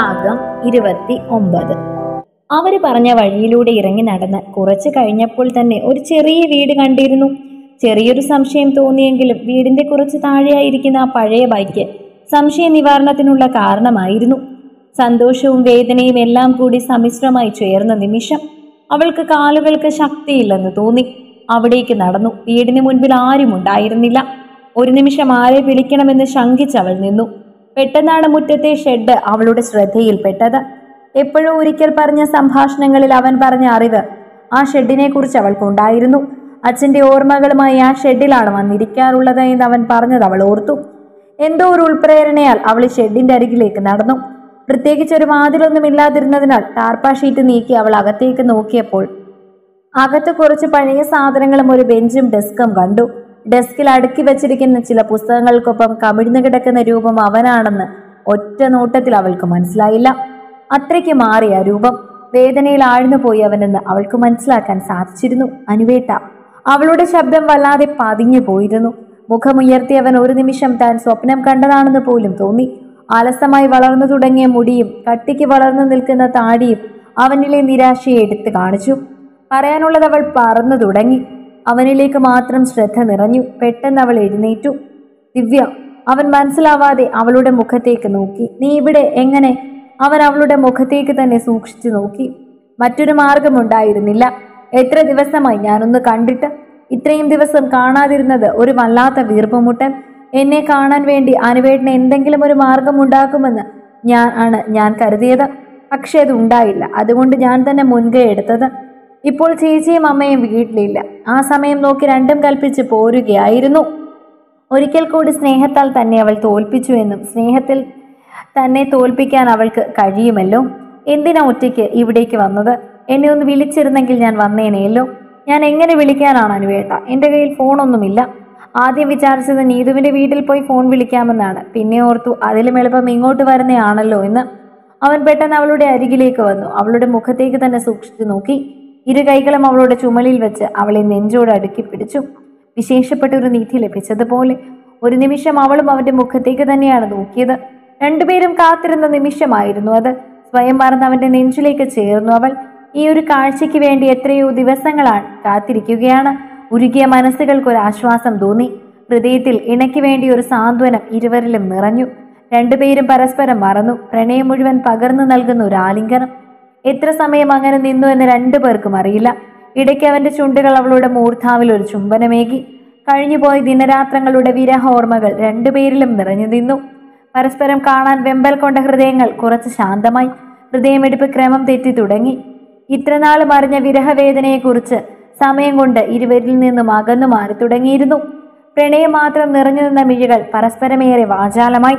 ഭാഗം ഇരുപത്തി ഒമ്പത് അവര് പറഞ്ഞ വഴിയിലൂടെ ഇറങ്ങി നടന്ന് കുറച്ചു കഴിഞ്ഞപ്പോൾ തന്നെ ഒരു ചെറിയ വീട് കണ്ടിരുന്നു ചെറിയൊരു സംശയം തോന്നിയെങ്കിലും വീടിന്റെ കുറച്ച് താഴെയായിരിക്കുന്ന ആ പഴയ ബൈക്ക് സംശയ നിവാരണത്തിനുള്ള കാരണമായിരുന്നു സന്തോഷവും വേദനയും എല്ലാം കൂടി സമ്മിശ്രമായി ചേർന്ന നിമിഷം അവൾക്ക് കാലുകൾക്ക് ശക്തിയില്ലെന്ന് തോന്നി അവിടേക്ക് നടന്നു വീടിന് മുൻപിൽ ആരും ഉണ്ടായിരുന്നില്ല ഒരു നിമിഷം ആരെ വിളിക്കണമെന്ന് ശങ്കിച്ചവൾ നിന്നു പെട്ടെന്നാണ് മുറ്റത്തെ ഷെഡ് അവളുടെ ശ്രദ്ധയിൽപ്പെട്ടത് എപ്പോഴോ ഒരിക്കൽ പറഞ്ഞ സംഭാഷണങ്ങളിൽ അവൻ പറഞ്ഞ അറിവ് ആ ഷെഡിനെ കുറിച്ച് അവൾക്കുണ്ടായിരുന്നു അച്ഛന്റെ ഓർമ്മകളുമായി ആ ഷെഡിലാണ് വന്നിരിക്കാറുള്ളത് എന്ന് അവൻ പറഞ്ഞത് അവൾ ഓർത്തു എന്തോ ഒരു ഉൾപ്രേരണയാൽ അവൾ ഈ ഷെഡിന്റെ അരികിലേക്ക് നടന്നു പ്രത്യേകിച്ച് ഒരു വാതിലൊന്നും ഇല്ലാതിരുന്നതിനാൽ ടാർപ്പ ഷീറ്റ് നീക്കി അവൾ അകത്തേക്ക് നോക്കിയപ്പോൾ അകത്ത് കുറച്ച് പഴയ സാധനങ്ങളും ഒരു ബെഞ്ചും ഡെസ്കും കണ്ടു ഡെസ്കിൽ അടുക്കി വെച്ചിരിക്കുന്ന ചില പുസ്തകങ്ങൾക്കൊപ്പം കമിഴ്ന്നു കിടക്കുന്ന രൂപം അവനാണെന്ന് ഒറ്റ നോട്ടത്തിൽ അവൾക്ക് മനസ്സിലായില്ല അത്രയ്ക്ക് മാറിയ രൂപം വേദനയിൽ ആഴ്ന്നുപോയി അവനെന്ന് അവൾക്ക് മനസ്സിലാക്കാൻ സാധിച്ചിരുന്നു അനുവേട്ട അവളുടെ ശബ്ദം വല്ലാതെ പതിഞ്ഞു പോയിരുന്നു മുഖമുയർത്തിയവൻ ഒരു നിമിഷം താൻ സ്വപ്നം കണ്ടതാണെന്ന് പോലും തോന്നി ആലസമായി വളർന്നു തുടങ്ങിയ മുടിയും കട്ടിക്ക് വളർന്നു നിൽക്കുന്ന താടിയും അവനിലെ നിരാശയെ എടുത്തു കാണിച്ചു പറയാനുള്ളത് അവൾ പറന്നു തുടങ്ങി അവനിലേക്ക് മാത്രം ശ്രദ്ധ നിറഞ്ഞു പെട്ടെന്ന് അവൾ എഴുന്നേറ്റു ദിവ്യ അവൻ മനസ്സിലാവാതെ അവളുടെ മുഖത്തേക്ക് നോക്കി നീ ഇവിടെ എങ്ങനെ അവൻ അവളുടെ മുഖത്തേക്ക് തന്നെ സൂക്ഷിച്ചു നോക്കി മറ്റൊരു മാർഗമുണ്ടായിരുന്നില്ല എത്ര ദിവസമായി ഞാനൊന്ന് കണ്ടിട്ട് ഇത്രയും ദിവസം കാണാതിരുന്നത് ഒരു വല്ലാത്ത വീർപ്പുമുട്ടൽ എന്നെ കാണാൻ വേണ്ടി അനുവേട്ടന് എന്തെങ്കിലും ഒരു മാർഗം ഉണ്ടാക്കുമെന്ന് ഞാൻ ആണ് ഞാൻ കരുതിയത് പക്ഷെ അത് ഉണ്ടായില്ല അതുകൊണ്ട് ഞാൻ തന്നെ മുൻകൈ എടുത്തത് ഇപ്പോൾ ചേച്ചിയും അമ്മയും വീട്ടിലില്ല ആ സമയം നോക്കി രണ്ടും കൽപ്പിച്ച് പോരുകയായിരുന്നു ഒരിക്കൽ കൂടി സ്നേഹത്താൽ തന്നെ അവൾ തോൽപ്പിച്ചു എന്നും സ്നേഹത്തിൽ തന്നെ തോൽപ്പിക്കാൻ അവൾക്ക് കഴിയുമല്ലോ എന്തിനാ ഒറ്റയ്ക്ക് ഇവിടേക്ക് വന്നത് എന്നെ ഒന്ന് വിളിച്ചിരുന്നെങ്കിൽ ഞാൻ വന്നേനെയല്ലോ ഞാൻ എങ്ങനെ വിളിക്കാനാണ് അനുവേട്ട എൻ്റെ കയ്യിൽ ഫോണൊന്നുമില്ല ആദ്യം വിചാരിച്ചത് നീതുവിൻ്റെ വീട്ടിൽ പോയി ഫോൺ വിളിക്കാമെന്നാണ് പിന്നെ ഓർത്തു അതിലും എളുപ്പം ഇങ്ങോട്ട് വരുന്നയാണല്ലോ എന്ന് അവൻ പെട്ടെന്ന് അവളുടെ അരികിലേക്ക് വന്നു അവളുടെ മുഖത്തേക്ക് തന്നെ സൂക്ഷിച്ചു നോക്കി ഇരു കൈകളും അവളുടെ ചുമലിൽ വെച്ച് അവളെ നെഞ്ചോട് അടുക്കി പിടിച്ചു വിശേഷപ്പെട്ട ഒരു നീതി ലഭിച്ചതുപോലെ ഒരു നിമിഷം അവളും അവന്റെ മുഖത്തേക്ക് തന്നെയാണ് നോക്കിയത് രണ്ടുപേരും കാത്തിരുന്ന നിമിഷമായിരുന്നു അത് സ്വയം മറന്ന് അവന്റെ നെഞ്ചിലേക്ക് ചേർന്നു അവൾ ഈ ഒരു കാഴ്ചയ്ക്ക് വേണ്ടി എത്രയോ ദിവസങ്ങളാണ് കാത്തിരിക്കുകയാണ് ഉരുകിയ മനസ്സുകൾക്ക് ഒരു ആശ്വാസം തോന്നി ഹൃദയത്തിൽ ഇണയ്ക്ക് വേണ്ടി ഒരു സാന്ത്വനം ഇരുവരിലും നിറഞ്ഞു രണ്ടുപേരും പരസ്പരം മറന്നു പ്രണയം മുഴുവൻ പകർന്നു നൽകുന്ന ഒരു ആലിംഗനം എത്ര സമയം അങ്ങനെ നിന്നു എന്ന് രണ്ടു പേർക്കും അറിയില്ല ഇടയ്ക്ക് അവന്റെ ചുണ്ടുകൾ അവളുടെ മൂർധാവിൽ ഒരു ചുംബനമേകി കഴിഞ്ഞുപോയ ദിനരാത്രങ്ങളുടെ വിരഹ ഓർമ്മകൾ രണ്ടുപേരിലും നിറഞ്ഞു നിന്നു പരസ്പരം കാണാൻ വെമ്പൽ കൊണ്ട ഹൃദയങ്ങൾ കുറച്ച് ശാന്തമായി ഹൃദയമെടുപ്പ് ക്രമം തെറ്റി തുടങ്ങി ഇത്രനാൾ മറിഞ്ഞ വിരഹവേദനയെക്കുറിച്ച് സമയം കൊണ്ട് ഇരുവരിൽ നിന്നും അകന്നു മാറി തുടങ്ങിയിരുന്നു പ്രണയം മാത്രം നിറഞ്ഞു നിന്ന മിഴികൾ പരസ്പരമേറെ വാചാലമായി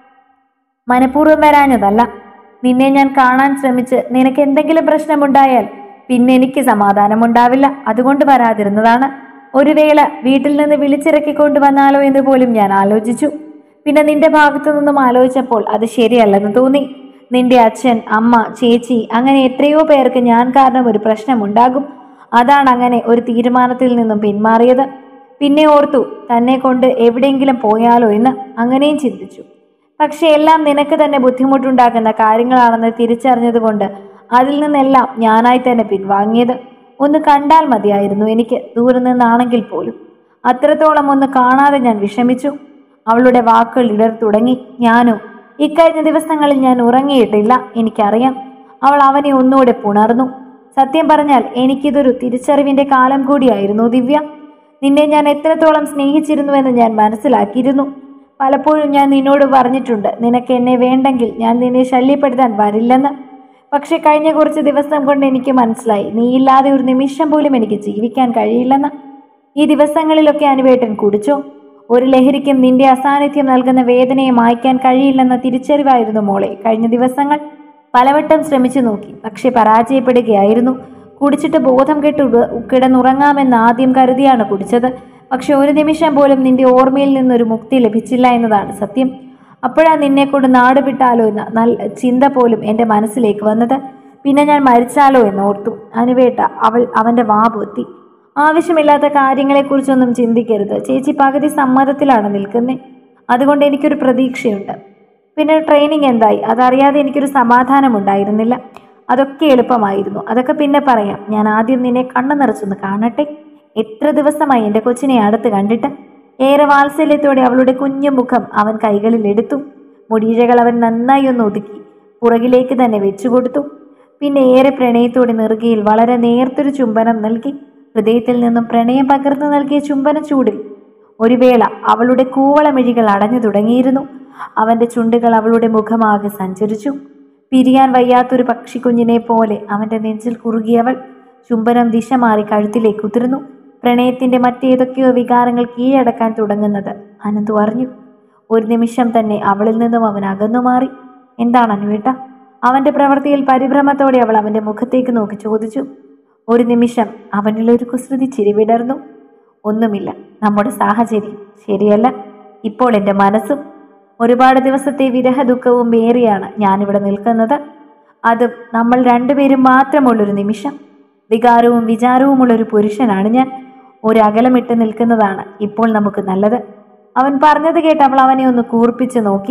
മനഃപൂർവ്വം വരാഞ്ഞതല്ല നിന്നെ ഞാൻ കാണാൻ ശ്രമിച്ച് നിനക്ക് എന്തെങ്കിലും പ്രശ്നമുണ്ടായാൽ പിന്നെ എനിക്ക് സമാധാനമുണ്ടാവില്ല അതുകൊണ്ട് വരാതിരുന്നതാണ് ഒരു വേള വീട്ടിൽ നിന്ന് വിളിച്ചിറക്കി കൊണ്ടുവന്നാലോ എന്ന് പോലും ഞാൻ ആലോചിച്ചു പിന്നെ നിന്റെ ഭാഗത്തു നിന്നും ആലോചിച്ചപ്പോൾ അത് ശരിയല്ലെന്ന് തോന്നി നിന്റെ അച്ഛൻ അമ്മ ചേച്ചി അങ്ങനെ എത്രയോ പേർക്ക് ഞാൻ കാരണം ഒരു പ്രശ്നമുണ്ടാകും അതാണ് അങ്ങനെ ഒരു തീരുമാനത്തിൽ നിന്നും പിന്മാറിയത് പിന്നെ ഓർത്തു തന്നെ കൊണ്ട് എവിടെയെങ്കിലും പോയാലോ എന്ന് അങ്ങനെയും ചിന്തിച്ചു പക്ഷെ എല്ലാം നിനക്ക് തന്നെ ബുദ്ധിമുട്ടുണ്ടാക്കുന്ന കാര്യങ്ങളാണെന്ന് തിരിച്ചറിഞ്ഞതുകൊണ്ട് അതിൽ നിന്നെല്ലാം ഞാനായി തന്നെ പിൻവാങ്ങിയത് ഒന്ന് കണ്ടാൽ മതിയായിരുന്നു എനിക്ക് ദൂരെ നിന്നാണെങ്കിൽ പോലും അത്രത്തോളം ഒന്ന് കാണാതെ ഞാൻ വിഷമിച്ചു അവളുടെ വാക്കുകൾ ഇടർ തുടങ്ങി ഞാനോ ഇക്കഴിഞ്ഞ ദിവസങ്ങളിൽ ഞാൻ ഉറങ്ങിയിട്ടില്ല എനിക്കറിയാം അവൾ അവനെ ഒന്നുകൂടെ പുണർന്നു സത്യം പറഞ്ഞാൽ എനിക്കിതൊരു തിരിച്ചറിവിന്റെ കാലം കൂടിയായിരുന്നു ദിവ്യ നിന്നെ ഞാൻ എത്രത്തോളം സ്നേഹിച്ചിരുന്നുവെന്ന് ഞാൻ മനസ്സിലാക്കിയിരുന്നു പലപ്പോഴും ഞാൻ നിന്നോട് പറഞ്ഞിട്ടുണ്ട് നിനക്ക് എന്നെ വേണ്ടെങ്കിൽ ഞാൻ നിന്നെ ശല്യപ്പെടുത്താൻ വരില്ലെന്ന് പക്ഷെ കഴിഞ്ഞ കുറച്ച് ദിവസം കൊണ്ട് എനിക്ക് മനസ്സിലായി നീയില്ലാതെ ഒരു നിമിഷം പോലും എനിക്ക് ജീവിക്കാൻ കഴിയില്ലെന്ന് ഈ ദിവസങ്ങളിലൊക്കെ അനുവേട്ടൻ കുടിച്ചോ ഒരു ലഹരിക്കും നിന്റെ അസാന്നിധ്യം നൽകുന്ന വേദനയെ മായ്ക്കാൻ കഴിയില്ലെന്ന തിരിച്ചറിവായിരുന്നു മോളെ കഴിഞ്ഞ ദിവസങ്ങൾ പലവട്ടം ശ്രമിച്ചു നോക്കി പക്ഷെ പരാജയപ്പെടുകയായിരുന്നു കുടിച്ചിട്ട് ബോധം കെട്ട് ഉട- കിടന്നുറങ്ങാമെന്ന് ആദ്യം കരുതിയാണ് കുടിച്ചത് പക്ഷെ ഒരു നിമിഷം പോലും നിന്റെ ഓർമ്മയിൽ നിന്നൊരു മുക്തി ലഭിച്ചില്ല എന്നതാണ് സത്യം അപ്പോഴാ നിന്നെ കൊണ്ട് നാട് വിട്ടാലോ എന്ന നല്ല ചിന്ത പോലും എൻ്റെ മനസ്സിലേക്ക് വന്നത് പിന്നെ ഞാൻ മരിച്ചാലോ എന്നോർത്തു അനുവേട്ട അവൾ അവൻ്റെ വാ പൊത്തി ആവശ്യമില്ലാത്ത കാര്യങ്ങളെക്കുറിച്ചൊന്നും ചിന്തിക്കരുത് ചേച്ചി പകുതി സമ്മതത്തിലാണ് നിൽക്കുന്നത് അതുകൊണ്ട് എനിക്കൊരു പ്രതീക്ഷയുണ്ട് പിന്നെ ട്രെയിനിങ് എന്തായി അതറിയാതെ എനിക്കൊരു സമാധാനം ഉണ്ടായിരുന്നില്ല അതൊക്കെ എളുപ്പമായിരുന്നു അതൊക്കെ പിന്നെ പറയാം ഞാൻ ആദ്യം നിന്നെ കണ്ണു നിറച്ചൊന്ന് കാണട്ടെ എത്ര ദിവസമായി എൻ്റെ കൊച്ചിനെ അടുത്ത് കണ്ടിട്ട് ഏറെ വാത്സല്യത്തോടെ അവളുടെ കുഞ്ഞു മുഖം അവൻ കൈകളിൽ എടുത്തു മുടിയിഴകൾ അവൻ നന്നായി ഒന്ന് ഒതുക്കി പുറകിലേക്ക് തന്നെ വെച്ചുകൊടുത്തു പിന്നെ ഏറെ പ്രണയത്തോടെ നെറുകയിൽ വളരെ നേർത്തൊരു ചുംബനം നൽകി ഹൃദയത്തിൽ നിന്നും പ്രണയം പകർന്നു നൽകിയ ചുംബന ചൂടിൽ ഒരു വേള അവളുടെ കൂവളമിഴികൾ അടഞ്ഞു തുടങ്ങിയിരുന്നു അവന്റെ ചുണ്ടുകൾ അവളുടെ മുഖമാകെ സഞ്ചരിച്ചു പിരിയാൻ വയ്യാത്തൊരു പക്ഷിക്കുഞ്ഞിനെ പോലെ അവന്റെ നെഞ്ചിൽ കുറുകിയവൾ ചുംബനം ദിശ മാറി കഴുത്തിലേക്ക് ഉതിർന്നു പ്രണയത്തിന്റെ മറ്റേതൊക്കെയോ വികാരങ്ങൾ കീഴടക്കാൻ തുടങ്ങുന്നത് അനന്തു അറിഞ്ഞു ഒരു നിമിഷം തന്നെ അവളിൽ നിന്നും അവൻ അകന്നു മാറി എന്താണ് അനുവേട്ട അവന്റെ പ്രവൃത്തിയിൽ പരിഭ്രമത്തോടെ അവൾ അവന്റെ മുഖത്തേക്ക് നോക്കി ചോദിച്ചു ഒരു നിമിഷം അവനിൽ ഒരു കുസൃതി ചിരി വിടർന്നു ഒന്നുമില്ല നമ്മുടെ സാഹചര്യം ശരിയല്ല ഇപ്പോൾ എൻ്റെ മനസ്സും ഒരുപാട് ദിവസത്തെ വിരഹ ദുഃഖവും ഏറിയാണ് ഞാനിവിടെ നിൽക്കുന്നത് അത് നമ്മൾ രണ്ടുപേരും മാത്രമുള്ളൊരു നിമിഷം വികാരവും വിചാരവുമുള്ളൊരു പുരുഷനാണ് ഞാൻ ഒരു അകലമിട്ട് നിൽക്കുന്നതാണ് ഇപ്പോൾ നമുക്ക് നല്ലത് അവൻ പറഞ്ഞത് കേട്ട് അവൾ അവനെ ഒന്ന് കൂർപ്പിച്ച് നോക്കി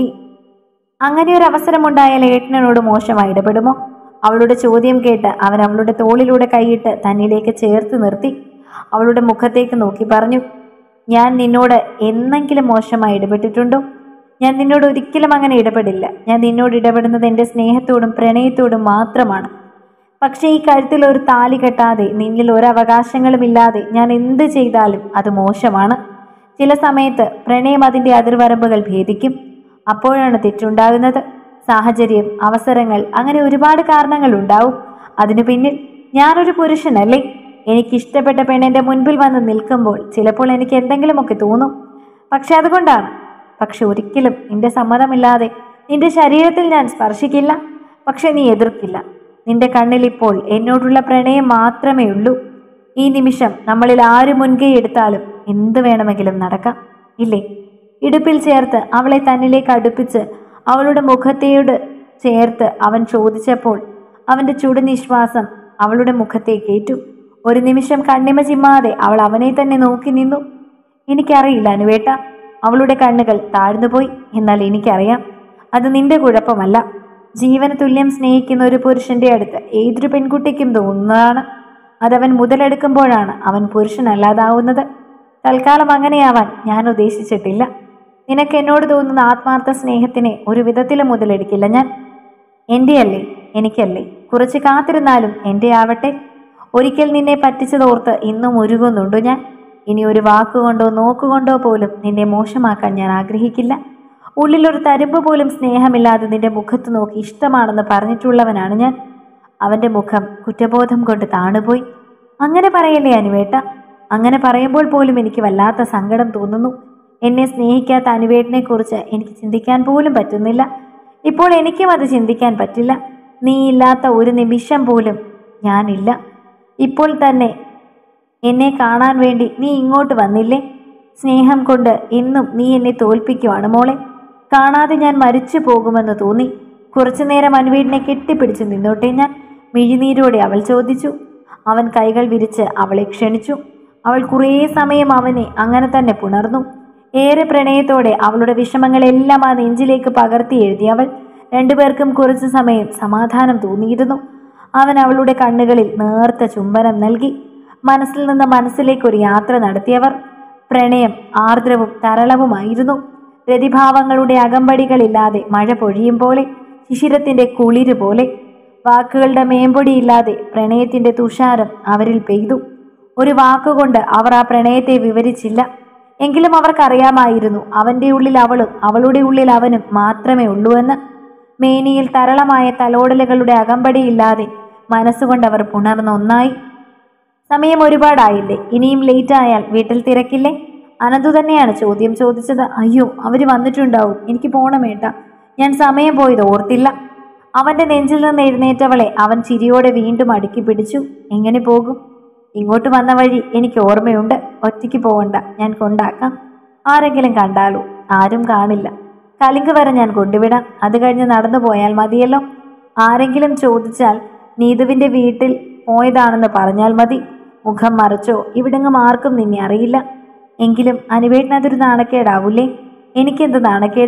അങ്ങനെ ഒരു അവസരമുണ്ടായാൽ ഏട്ടനോട് മോശമായി ഇടപെടുമോ അവളുടെ ചോദ്യം കേട്ട് അവൻ അവളുടെ തോളിലൂടെ കൈയിട്ട് തന്നിലേക്ക് ചേർത്ത് നിർത്തി അവളുടെ മുഖത്തേക്ക് നോക്കി പറഞ്ഞു ഞാൻ നിന്നോട് എന്നെങ്കിലും മോശമായി ഇടപെട്ടിട്ടുണ്ടോ ഞാൻ നിന്നോട് ഒരിക്കലും അങ്ങനെ ഇടപെടില്ല ഞാൻ നിന്നോട് ഇടപെടുന്നത് എൻ്റെ സ്നേഹത്തോടും പ്രണയത്തോടും മാത്രമാണ് പക്ഷേ ഈ കഴുത്തിൽ ഒരു താലി കെട്ടാതെ നിന്നിൽ ഒരു അവകാശങ്ങളുമില്ലാതെ ഞാൻ എന്ത് ചെയ്താലും അത് മോശമാണ് ചില സമയത്ത് പ്രണയം അതിൻ്റെ അതിർവരമ്പുകൾ ഭേദിക്കും അപ്പോഴാണ് തെറ്റുണ്ടാകുന്നത് സാഹചര്യം അവസരങ്ങൾ അങ്ങനെ ഒരുപാട് കാരണങ്ങൾ ഉണ്ടാവും അതിനു പിന്നിൽ ഞാനൊരു പുരുഷനല്ലേ എനിക്ക് ഇഷ്ടപ്പെട്ട പെണ്ണെൻ്റെ മുൻപിൽ വന്ന് നിൽക്കുമ്പോൾ ചിലപ്പോൾ എനിക്ക് എന്തെങ്കിലുമൊക്കെ തോന്നും പക്ഷെ അതുകൊണ്ടാണ് പക്ഷെ ഒരിക്കലും നിന്റെ സമ്മതമില്ലാതെ നിന്റെ ശരീരത്തിൽ ഞാൻ സ്പർശിക്കില്ല പക്ഷെ നീ എതിർക്കില്ല നിന്റെ കണ്ണിൽ ഇപ്പോൾ എന്നോടുള്ള പ്രണയം മാത്രമേ ഉള്ളൂ ഈ നിമിഷം നമ്മളിൽ ആര് മുൻകൈ എടുത്താലും എന്ത് വേണമെങ്കിലും നടക്കാം ഇല്ലേ ഇടുപ്പിൽ ചേർത്ത് അവളെ തന്നിലേക്ക് അടുപ്പിച്ച് അവളുടെ മുഖത്തേയോട് ചേർത്ത് അവൻ ചോദിച്ചപ്പോൾ അവന്റെ ചുടുനിശ്വാസം അവളുടെ മുഖത്തേക്കേറ്റു ഒരു നിമിഷം കണ്ണിമ ചിമ്മാതെ അവൾ അവനെ തന്നെ നോക്കി നിന്നു എനിക്കറിയില്ല അനുവേട്ട അവളുടെ കണ്ണുകൾ താഴ്ന്നുപോയി എന്നാൽ എനിക്കറിയാം അത് നിന്റെ കുഴപ്പമല്ല ജീവന് തുല്യം സ്നേഹിക്കുന്ന ഒരു പുരുഷന്റെ അടുത്ത് ഏതൊരു പെൺകുട്ടിക്കും തോന്നുന്നതാണ് അതവൻ മുതലെടുക്കുമ്പോഴാണ് അവൻ പുരുഷനല്ലാതാവുന്നത് തൽക്കാലം അങ്ങനെയാവാൻ ഞാൻ ഉദ്ദേശിച്ചിട്ടില്ല നിനക്ക് എന്നോട് തോന്നുന്ന ആത്മാർത്ഥ സ്നേഹത്തിനെ ഒരു വിധത്തിലും മുതലെടുക്കില്ല ഞാൻ എൻ്റെയല്ലേ എനിക്കല്ലേ കുറച്ച് കാത്തിരുന്നാലും എൻ്റെ ആവട്ടെ ഒരിക്കൽ നിന്നെ പറ്റിച്ചതോർത്ത് ഇന്നും ഉരുകുന്നുണ്ടു ഞാൻ ഇനി ഒരു വാക്കുകൊണ്ടോ നോക്കുകൊണ്ടോ പോലും നിന്നെ മോശമാക്കാൻ ഞാൻ ആഗ്രഹിക്കില്ല ഉള്ളിലൊരു തരുമ്പ് പോലും സ്നേഹമില്ലാതെ നിന്റെ മുഖത്ത് നോക്കി ഇഷ്ടമാണെന്ന് പറഞ്ഞിട്ടുള്ളവനാണ് ഞാൻ അവന്റെ മുഖം കുറ്റബോധം കൊണ്ട് താണുപോയി അങ്ങനെ പറയല്ലേ അനുവേട്ട അങ്ങനെ പറയുമ്പോൾ പോലും എനിക്ക് വല്ലാത്ത സങ്കടം തോന്നുന്നു എന്നെ സ്നേഹിക്കാത്ത അനുവേട്ടനെ കുറിച്ച് എനിക്ക് ചിന്തിക്കാൻ പോലും പറ്റുന്നില്ല ഇപ്പോൾ എനിക്കും അത് ചിന്തിക്കാൻ പറ്റില്ല നീ ഇല്ലാത്ത ഒരു നിമിഷം പോലും ഞാനില്ല ഇപ്പോൾ തന്നെ എന്നെ കാണാൻ വേണ്ടി നീ ഇങ്ങോട്ട് വന്നില്ലേ സ്നേഹം കൊണ്ട് എന്നും നീ എന്നെ തോൽപ്പിക്കുവാണ് മോളെ കാണാതെ ഞാൻ മരിച്ചു പോകുമെന്ന് തോന്നി കുറച്ചു നേരം അനുവീടിനെ കെട്ടിപ്പിടിച്ച് നിന്നോട്ടെ ഞാൻ മിഴിനീരോടെ അവൾ ചോദിച്ചു അവൻ കൈകൾ വിരിച്ച് അവളെ ക്ഷണിച്ചു അവൾ കുറേ സമയം അവനെ അങ്ങനെ തന്നെ പുണർന്നു ഏറെ പ്രണയത്തോടെ അവളുടെ വിഷമങ്ങളെല്ലാം ആ നെഞ്ചിലേക്ക് പകർത്തി എഴുതി അവൾ രണ്ടുപേർക്കും കുറച്ചു സമയം സമാധാനം തോന്നിയിരുന്നു അവൻ അവളുടെ കണ്ണുകളിൽ നേർത്ത ചുംബനം നൽകി മനസ്സിൽ നിന്ന് മനസ്സിലേക്ക് ഒരു യാത്ര നടത്തിയവർ പ്രണയം ആർദ്രവും തരളവുമായിരുന്നു രതിഭാവങ്ങളുടെ അകമ്പടികളില്ലാതെ മഴ പൊഴിയും പോലെ ശിശിരത്തിന്റെ കുളിര് പോലെ വാക്കുകളുടെ മേമ്പൊടിയില്ലാതെ പ്രണയത്തിന്റെ തുഷാരം അവരിൽ പെയ്തു ഒരു വാക്കുകൊണ്ട് അവർ ആ പ്രണയത്തെ വിവരിച്ചില്ല എങ്കിലും അവർക്കറിയാമായിരുന്നു അവന്റെ ഉള്ളിൽ അവളും അവളുടെ ഉള്ളിൽ അവനും മാത്രമേ ഉള്ളൂ എന്ന് മേനിയിൽ തരളമായ തലോടലുകളുടെ അകമ്പടിയില്ലാതെ മനസ്സുകൊണ്ട് അവർ പുണർന്ന ഒന്നായി സമയം ഒരുപാടായില്ലേ ഇനിയും ലേറ്റ് ആയാൽ വീട്ടിൽ തിരക്കില്ലേ അനന്തു തന്നെയാണ് ചോദ്യം ചോദിച്ചത് അയ്യോ അവര് വന്നിട്ടുണ്ടാവും എനിക്ക് പോണമേട്ട ഞാൻ സമയം പോയത് ഓർത്തില്ല അവന്റെ നെഞ്ചിൽ നിന്ന് എഴുന്നേറ്റവളെ അവൻ ചിരിയോടെ വീണ്ടും അടുക്കി പിടിച്ചു എങ്ങനെ പോകും ഇങ്ങോട്ട് വന്ന വഴി എനിക്ക് ഓർമ്മയുണ്ട് ഒറ്റയ്ക്ക് പോവണ്ട ഞാൻ കൊണ്ടാക്കാം ആരെങ്കിലും കണ്ടാലോ ആരും കാണില്ല കലിങ്ക് വരെ ഞാൻ കൊണ്ടുവിടാം അത് കഴിഞ്ഞ് നടന്നു പോയാൽ മതിയല്ലോ ആരെങ്കിലും ചോദിച്ചാൽ നീതുവിന്റെ വീട്ടിൽ പോയതാണെന്ന് പറഞ്ഞാൽ മതി മുഖം മറച്ചോ ഇവിടെങ്ങും ആർക്കും നിന്നെ അറിയില്ല എങ്കിലും അനുവേട്ടനതൊരു നാണക്കേടാവൂലേ എനിക്കെന്ത് നാണക്കേട്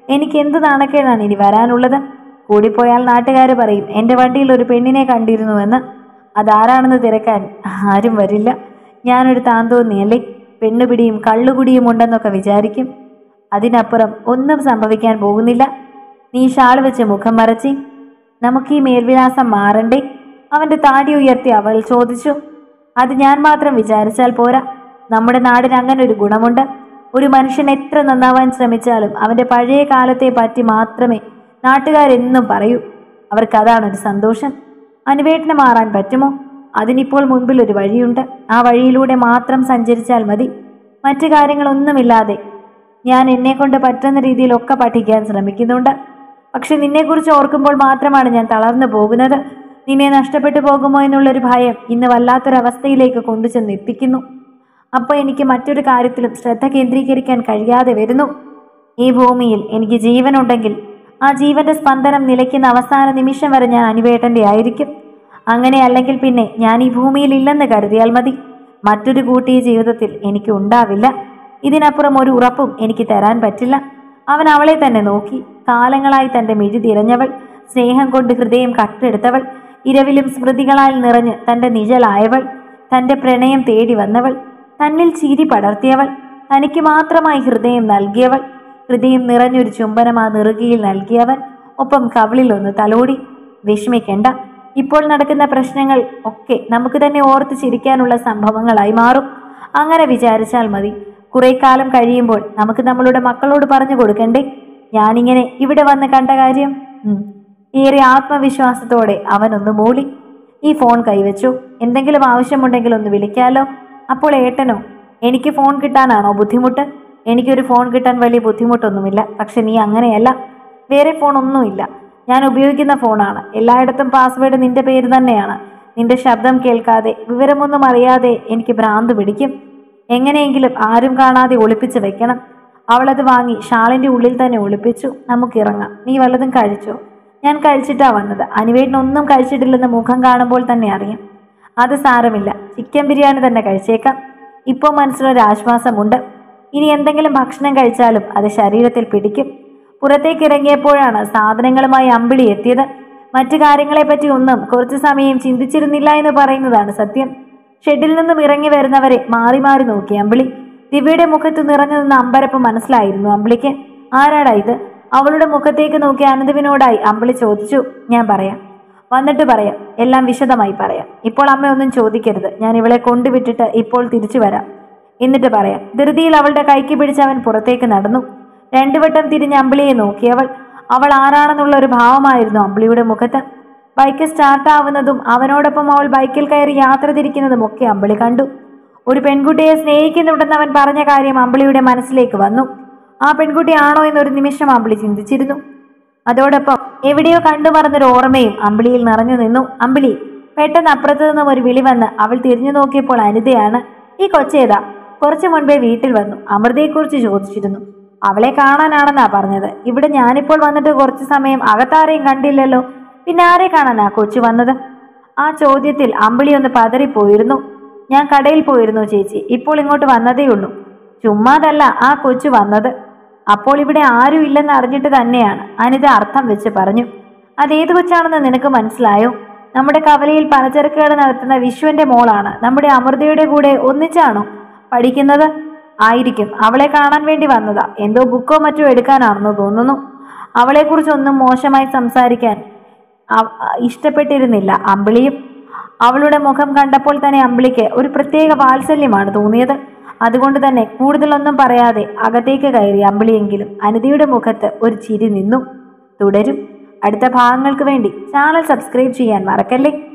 എനിക്ക് എന്ത് നാണക്കേടാണ് ഇനി വരാനുള്ളത് കൂടിപ്പോയാൽ നാട്ടുകാർ പറയും എൻ്റെ വണ്ടിയിൽ ഒരു പെണ്ണിനെ കണ്ടിരുന്നുവെന്ന് അതാരാണെന്ന് തിരക്കാൻ ആരും വരില്ല ഞാനൊരു താന്തോന്നിയല്ലേ പെണ്ണുപിടിയും കള്ളുകുടിയും ഉണ്ടെന്നൊക്കെ വിചാരിക്കും അതിനപ്പുറം ഒന്നും സംഭവിക്കാൻ പോകുന്നില്ല നീ ഷാൾ വെച്ച് മുഖം മറച്ചി നമുക്ക് ഈ മേൽവിലാസം മാറണ്ടേ അവന്റെ താടി ഉയർത്തി അവൾ ചോദിച്ചു അത് ഞാൻ മാത്രം വിചാരിച്ചാൽ പോരാ നമ്മുടെ നാടിന് അങ്ങനെ ഒരു ഗുണമുണ്ട് ഒരു മനുഷ്യൻ എത്ര നന്നാവാൻ ശ്രമിച്ചാലും അവന്റെ പഴയ കാലത്തെ പറ്റി മാത്രമേ നാട്ടുകാരെന്നും പറയൂ അവർക്ക് അതാണ് ഒരു സന്തോഷം അനുവേട്ടന് മാറാൻ പറ്റുമോ അതിനിപ്പോൾ മുൻപിൽ ഒരു വഴിയുണ്ട് ആ വഴിയിലൂടെ മാത്രം സഞ്ചരിച്ചാൽ മതി മറ്റു കാര്യങ്ങളൊന്നുമില്ലാതെ ഞാൻ എന്നെ കൊണ്ട് പറ്റുന്ന രീതിയിലൊക്കെ പഠിക്കാൻ ശ്രമിക്കുന്നുണ്ട് പക്ഷെ നിന്നെക്കുറിച്ച് ഓർക്കുമ്പോൾ മാത്രമാണ് ഞാൻ തളർന്നു പോകുന്നത് നിന്നെ നഷ്ടപ്പെട്ടു പോകുമോ എന്നുള്ളൊരു ഭയം ഇന്ന് വല്ലാത്തൊരവസ്ഥയിലേക്ക് കൊണ്ടുചെന്ന് എത്തിക്കുന്നു അപ്പോൾ എനിക്ക് മറ്റൊരു കാര്യത്തിലും ശ്രദ്ധ കേന്ദ്രീകരിക്കാൻ കഴിയാതെ വരുന്നു ഈ ഭൂമിയിൽ എനിക്ക് ജീവനുണ്ടെങ്കിൽ ആ ജീവന്റെ സ്പന്ദനം നിലയ്ക്കുന്ന അവസാന നിമിഷം വരെ ഞാൻ അനുവേട്ടന്റെ ആയിരിക്കും അങ്ങനെ അല്ലെങ്കിൽ പിന്നെ ഞാൻ ഈ ഭൂമിയിൽ ഇല്ലെന്ന് കരുതിയാൽ മതി മറ്റൊരു കൂട്ടി ജീവിതത്തിൽ എനിക്ക് ഉണ്ടാവില്ല ഇതിനപ്പുറം ഒരു ഉറപ്പും എനിക്ക് തരാൻ പറ്റില്ല അവൻ അവളെ തന്നെ നോക്കി കാലങ്ങളായി തന്റെ മിഴി തിരഞ്ഞവൾ സ്നേഹം കൊണ്ട് ഹൃദയം കട്ടെടുത്തവൾ ഇരവിലും സ്മൃതികളാൽ നിറഞ്ഞ് തന്റെ നിഴലായവൾ തന്റെ പ്രണയം തേടി വന്നവൾ തന്നിൽ ചിരി പടർത്തിയവൾ തനിക്ക് മാത്രമായി ഹൃദയം നൽകിയവൾ ഹൃദയം നിറഞ്ഞൊരു ചുംബനം ആ നെറുകയിൽ നൽകിയവൻ ഒപ്പം കവിളിൽ ഒന്ന് തലോടി വിഷമിക്കേണ്ട ഇപ്പോൾ നടക്കുന്ന പ്രശ്നങ്ങൾ ഒക്കെ നമുക്ക് തന്നെ ഓർത്ത് ചിരിക്കാനുള്ള സംഭവങ്ങളായി മാറും അങ്ങനെ വിചാരിച്ചാൽ മതി കുറെ കാലം കഴിയുമ്പോൾ നമുക്ക് നമ്മളുടെ മക്കളോട് പറഞ്ഞു കൊടുക്കണ്ടേ ഞാനിങ്ങനെ ഇവിടെ വന്ന് കണ്ട കാര്യം ഉം. ഏറെ ആത്മവിശ്വാസത്തോടെ അവനൊന്ന് മൂളി ഈ ഫോൺ കൈവച്ചു എന്തെങ്കിലും ആവശ്യമുണ്ടെങ്കിൽ ഒന്ന് വിളിക്കാലോ അപ്പോൾ ഏട്ടനോ എനിക്ക് ഫോൺ കിട്ടാനാണോ ബുദ്ധിമുട്ട് എനിക്കൊരു ഫോൺ കിട്ടാൻ വലിയ ബുദ്ധിമുട്ടൊന്നുമില്ല പക്ഷെ നീ അങ്ങനെയല്ല വേറെ ഫോൺ ഒന്നുമില്ല ഞാൻ ഉപയോഗിക്കുന്ന ഫോണാണ് എല്ലായിടത്തും പാസ്വേഡ് നിന്റെ പേര് തന്നെയാണ് നിന്റെ ശബ്ദം കേൾക്കാതെ വിവരമൊന്നും അറിയാതെ എനിക്ക് ഭ്രാന്ത് പിടിക്കും എങ്ങനെയെങ്കിലും ആരും കാണാതെ ഒളിപ്പിച്ച് വെക്കണം അവളത് വാങ്ങി ഷാളിന്റെ ഉള്ളിൽ തന്നെ ഒളിപ്പിച്ചു നമുക്കിറങ്ങാം നീ വല്ലതും കഴിച്ചോ ഞാൻ കഴിച്ചിട്ടാ വന്നത് അനുവേട്ടനൊന്നും കഴിച്ചിട്ടില്ലെന്ന് മുഖം കാണുമ്പോൾ തന്നെ അറിയാം അത് സാരമില്ല ചിക്കൻ ബിരിയാണി തന്നെ കഴിച്ചേക്കാം ഇപ്പോൾ മനസ്സിലൊരു ആശ്വാസമുണ്ട് ഇനി എന്തെങ്കിലും ഭക്ഷണം കഴിച്ചാലും അത് ശരീരത്തിൽ പിടിക്കും പുറത്തേക്ക് ഇറങ്ങിയപ്പോഴാണ് സാധനങ്ങളുമായി അമ്പിളി എത്തിയത് മറ്റു കാര്യങ്ങളെപ്പറ്റി ഒന്നും കുറച്ചു സമയം ചിന്തിച്ചിരുന്നില്ല എന്ന് പറയുന്നതാണ് സത്യം ഷെഡിൽ നിന്നും ഇറങ്ങി വരുന്നവരെ മാറി മാറി നോക്കി അമ്പിളി ദിവ്യയുടെ മുഖത്ത് നിറഞ്ഞു നിന്ന അമ്പരപ്പ് മനസ്സിലായിരുന്നു അമ്പിളിക്ക് ആരാടാ ഇത് അവളുടെ മുഖത്തേക്ക് നോക്കി അനന്തുവിനോടായി അമ്പിളി ചോദിച്ചു ഞാൻ പറയാം വന്നിട്ട് പറയാം എല്ലാം വിശദമായി പറയാം ഇപ്പോൾ അമ്മ ഒന്നും ചോദിക്കരുത് ഞാൻ ഇവളെ കൊണ്ടുവിട്ടിട്ട് ഇപ്പോൾ തിരിച്ചു വരാം എന്നിട്ട് പറയാം ധൃതിയിൽ അവളുടെ കൈക്ക് പിടിച്ച് അവൻ പുറത്തേക്ക് നടന്നു രണ്ടു വട്ടം തിരിഞ്ഞ് അമ്പിളിയെ നോക്കിയവൾ അവൾ ആരാണെന്നുള്ള ഒരു ഭാവമായിരുന്നു അമ്പിളിയുടെ മുഖത്ത് ബൈക്ക് സ്റ്റാർട്ട് ആവുന്നതും അവനോടൊപ്പം അവൾ ബൈക്കിൽ കയറി യാത്ര തിരിക്കുന്നതും ഒക്കെ അമ്പിളി കണ്ടു ഒരു പെൺകുട്ടിയെ സ്നേഹിക്കുന്നുണ്ടെന്ന് അവൻ പറഞ്ഞ കാര്യം അമ്പിളിയുടെ മനസ്സിലേക്ക് വന്നു ആ പെൺകുട്ടി ആണോ എന്നൊരു നിമിഷം അമ്പിളി ചിന്തിച്ചിരുന്നു അതോടൊപ്പം എവിടെയോ കണ്ടു മറന്നൊരു ഓർമ്മയും അമ്പിളിയിൽ നിറഞ്ഞു നിന്നു അമ്പിളി പെട്ടെന്ന് അപ്പുറത്തു നിന്നും ഒരു വിളി വന്ന് അവൾ തിരിഞ്ഞു നോക്കിയപ്പോൾ അനിതയാണ് ഈ കൊച്ചേതാ കുറച്ചു മുൻപേ വീട്ടിൽ വന്നു അമൃതയെക്കുറിച്ച് ചോദിച്ചിരുന്നു അവളെ കാണാനാണെന്നാ പറഞ്ഞത് ഇവിടെ ഞാനിപ്പോൾ വന്നിട്ട് കുറച്ചു സമയം അകത്താരെയും കണ്ടില്ലല്ലോ പിന്നെ ആരെ കാണാനാ കൊച്ചു വന്നത് ആ ചോദ്യത്തിൽ അമ്പിളി ഒന്ന് പതറിപ്പോയിരുന്നു ഞാൻ കടയിൽ പോയിരുന്നു ചേച്ചി ഇപ്പോൾ ഇങ്ങോട്ട് വന്നതേ ഉള്ളൂ ചുമ്മാതല്ല ആ കൊച്ചു വന്നത് അപ്പോൾ ഇവിടെ ആരും ഇല്ലെന്ന് അറിഞ്ഞിട്ട് തന്നെയാണ് അനിത അർത്ഥം വെച്ച് പറഞ്ഞു അതേത് കൊച്ചാണെന്ന് നിനക്ക് മനസ്സിലായോ നമ്മുടെ കവലയിൽ പലചരക്ക് കട നടത്തുന്ന വിശ്വന്റെ മോളാണ് നമ്മുടെ അമൃതയുടെ കൂടെ ഒന്നിച്ചാണോ പഠിക്കുന്നത് ആയിരിക്കും അവളെ കാണാൻ വേണ്ടി വന്നതാ എന്തോ ബുക്കോ മറ്റോ എടുക്കാനാണെന്ന് തോന്നുന്നു അവളെക്കുറിച്ചൊന്നും മോശമായി സംസാരിക്കാൻ അവ- ഇഷ്ടപ്പെട്ടിരുന്നില്ല അമ്പിളിയും അവളുടെ മുഖം കണ്ടപ്പോൾ തന്നെ അമ്പിളിക്ക് ഒരു പ്രത്യേക വാത്സല്യമാണ് തോന്നിയത് അതുകൊണ്ട് തന്നെ കൂടുതലൊന്നും പറയാതെ അകത്തേക്ക് കയറി അമ്പിളിയെങ്കിലും അനിതയുടെ മുഖത്ത് ഒരു ചിരി നിന്നു തുടരും അടുത്ത ഭാഗങ്ങൾക്ക് വേണ്ടി ചാനൽ സബ്സ്ക്രൈബ് ചെയ്യാൻ മറക്കല്ലേ